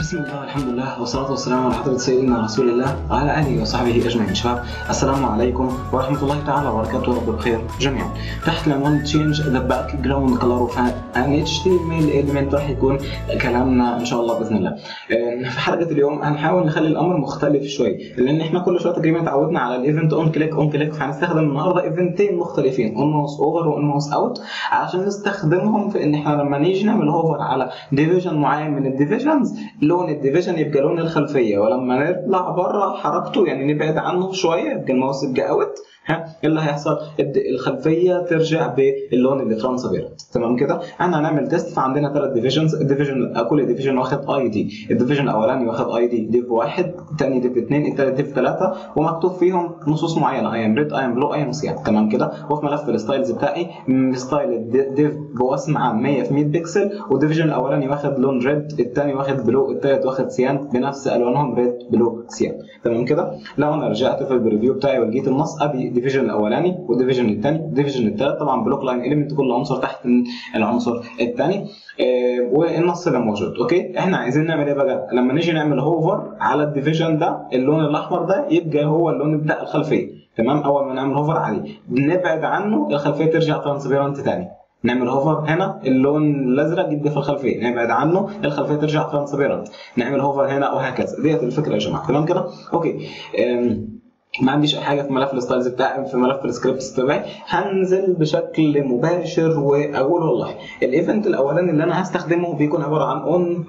بسم الله والحمد لله والصلاة والسلام على حضرة سيدنا رسول الله وعلى آله وصحبه أجمعين شباب السلام عليكم ورحمة الله تعالى وبركاته رب بخير جميعا تحت العنوان تشينج ذا باك جراوند كلر اوف ان اتش تي ام ال اليمنت راح يكون كلامنا ان شاء الله باذن الله في حلقه اليوم هنحاول نخلي الامر مختلف شوي لان احنا كل شويه تقريبا اتعودنا على الايفنت اون كليك اون كليك فهنستخدم النهارده ايفنتين مختلفين اون ماوس اوفر وان ماوس اوت عشان نستخدمهم في ان احنا لما نيجي نعمل هوفر على ديفيجن معين من الديفيجنز لون الديفيجن يبقى لون الخلفيه ولما نطلع بره حركته يعني نبعد عنه شويه يبقى الماوس يبقى اوت ها ايه اللي هيحصل الخلفيه ترجع باللون اللي ترانسبيرنت تمام كده احنا هنعمل تيست فعندنا ثلاث ديفيجنز الديفيجن كل ديفيجن واخد اي دي الديفيجن الاولاني واخد اي دي ديف واحد الثاني ديف اثنين الثالث ديف ثلاثه ومكتوب فيهم نصوص معينه اي ام ريد اي ام بلو اي ام سيان تمام كده وفي ملف الستايلز بتاعي ستايل ديف بوسم عام 100 في 100 بكسل والديفيجن الاولاني واخد لون ريد الثاني واخد بلو الثالث واخد سيان بنفس الوانهم ريد بلو سيان تمام كده لو انا رجعت في البريفيو بتاعي ولقيت النص ادي الديفيجن الاولاني والديفيجن الثاني والديفيجن الثالث طبعا بلوك لاين اليمنت كل عنصر تحت العنصر الثاني آه والنص ده موجود اوكي احنا عايزين نعمل ايه بقى لما نيجي نعمل هوفر على الديفيجن ده اللون الاحمر ده يبقى هو اللون بتاع الخلفيه تمام اول ما نعمل هوفر عليه نبعد عنه الخلفيه ترجع ترانسبيرنت ثاني نعمل هوفر هنا اللون الازرق يبقى في الخلفيه نبعد عنه الخلفيه ترجع ترانسبيرنت نعمل هوفر هنا وهكذا ديت الفكره يا جماعه تمام كده اوكي أم. ما عنديش اي حاجه في ملف الستايلز بتاعي في ملف السكريبتس بتاعي هنزل بشكل مباشر واقول والله الايفنت الاولاني اللي انا هستخدمه بيكون عباره عن اون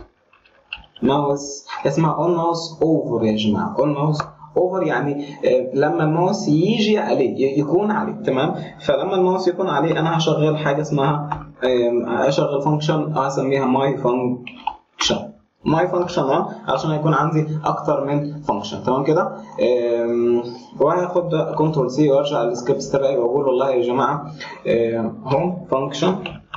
ماوس اسمها اون ماوس اوفر يا جماعه اون ماوس اوفر يعني لما الماوس يجي عليه يكون عليه تمام فلما الماوس يكون عليه انا هشغل حاجه اسمها اشغل فانكشن هسميها ماي فانكشن ماي فانكشن 1 عشان يكون عندي اكتر من فانكشن تمام كده وهاخد كنترول سي وارجع للسكريبت تبعي واقول والله يا جماعه هوم فانكشن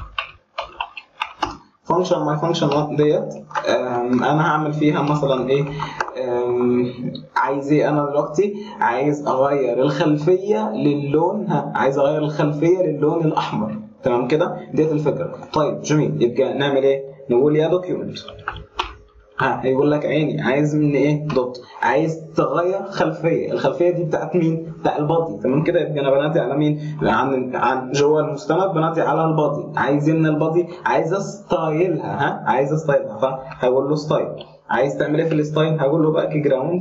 فانكشن ماي فانكشن 1 ديت انا هعمل فيها مثلا ايه عايز ايه انا دلوقتي عايز اغير الخلفيه للون ها عايز اغير الخلفيه للون الاحمر تمام كده ديت الفكره طيب جميل يبقى نعمل ايه نقول يا دوكيومنت ها هيقول لك عيني عايز من ايه دوت عايز تغير خلفيه الخلفيه دي بتاعت مين بتاع البادي تمام كده يبقى انا بنادي على مين عن عن جوه المستند بنادي على البادي عايز من البادي عايز استايلها ها عايز استايلها فهقول له ستايل عايز تعمل ايه في الستايل هقول له باك جراوند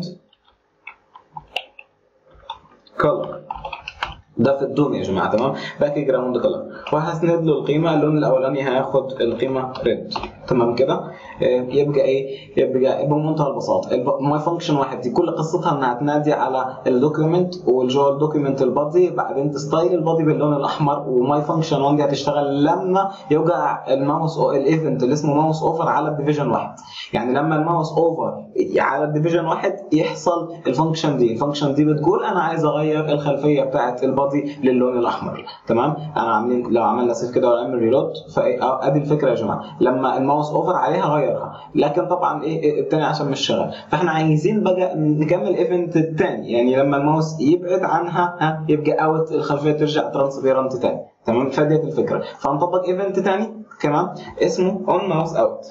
كلر ده في الدوم يا جماعه تمام باك جراوند كلر وهسند له القيمه اللون الاولاني هياخد القيمه ريد تمام كده يبقى ايه يبقى بمنتهى البساطه ماي فانكشن واحد دي كل قصتها انها تنادي على الدوكيومنت وجوه الدوكيومنت البادي بعدين تستايل البادي باللون الاحمر وماي فانكشن 1 دي هتشتغل لما يوقع الماوس الايفنت اللي اسمه ماوس اوفر على الديفيجن واحد يعني لما الماوس اوفر على الديفيجن واحد يحصل الفانكشن دي الفانكشن دي بتقول انا عايز اغير الخلفيه بتاعه البادي للون الاحمر تمام انا عاملين لو عملنا سيف كده ونعمل ريلود فادي الفكره يا جماعه لما الماوس اوفر عليها غيرها لكن طبعا ايه الثاني عشان مش شغال فاحنا عايزين بقى نكمل الايفنت الثاني يعني لما الماوس يبعد عنها ها يبقى اوت الخلفيه ترجع ترانسبيرنت ثاني تمام فديت الفكره فهنطبق ايفنت ثاني كمان اسمه اون ماوس اوت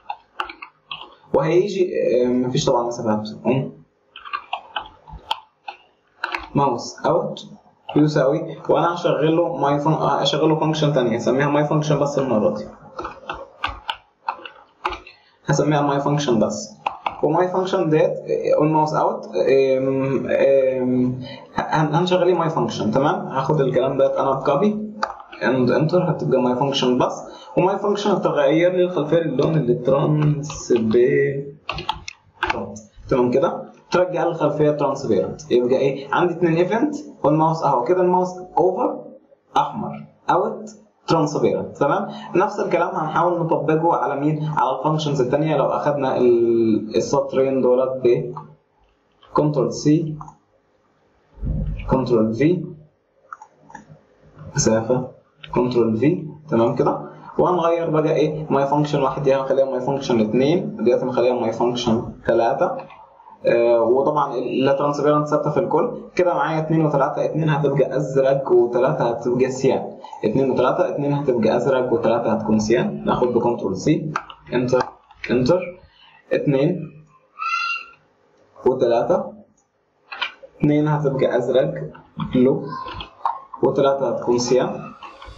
وهيجي مفيش طبعا مسافات اون ماوس اوت يساوي وانا هشغل له ماي فن... هشغل له فانكشن ثانيه هسميها ماي فانكشن بس المره دي هسميها ماي فانكشن بس وماي فانكشن ديت اون ماوس اوت هنشغل ماي فانكشن تمام هاخد الكلام ده انا بكوبي اند انتر هتبقى ماي فانكشن بس وماي فانكشن هتغير لي الخلفيه للون اللي ترانسبيرنت تمام كده ترجع الخلفيه ترانسبيرنت يبقى ايه عندي اثنين ايفنت والماوس اهو كده الماوس اوفر احمر اوت ترانسبيرنت تمام نفس الكلام هنحاول نطبقه على مين على الفانكشنز الثانيه لو اخذنا السطرين دولت ب كنترول سي كنترول في مسافه كنترول في تمام كده وهنغير بقى ايه ماي فانكشن واحد دي هنخليها ماي فانكشن اثنين ديت هنخليها ماي فانكشن ثلاثه آه وطبعا لا ترانسبيرنت ثابته في الكل كده معايا 2 و3 2 هتبقى ازرق و3 هتبقى سيان 2 و3 2 هتبقى ازرق و3 هتكون سيان ناخد بكنترول سي انتر انتر اثنين وثلاثة اثنين هتبقى ازرق بلو وثلاثة هتكون سياه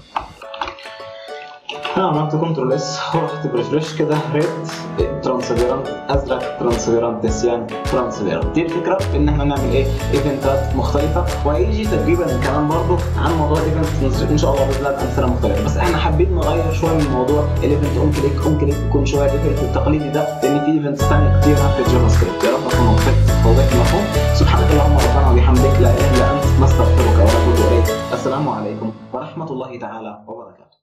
انا عملت كنترول اس ورحت بريفرش كده ريد ترانسبيرنت ازرق ترانسبيرنت سيان ترانسبيرنت دي الفكره ان احنا نعمل ايه ايفنتات مختلفه وهيجي تقريبا كمان برضو عن موضوع الايفنت ان شاء الله باذن الله امثله مختلفه بس احنا حابين نغير شويه من موضوع الايفنت اون كليك اون كليك يكون شويه الايفنت التقليدي ده لان في ايفنتس ثانيه كتير في الجافا سكريبت يا رب اكون وفقت توضيح المفهوم سبحانك اللهم ربنا وبحمدك لا اله الا انت نستغفرك ونتوب اليك السلام عليكم ورحمه الله تعالى وبركاته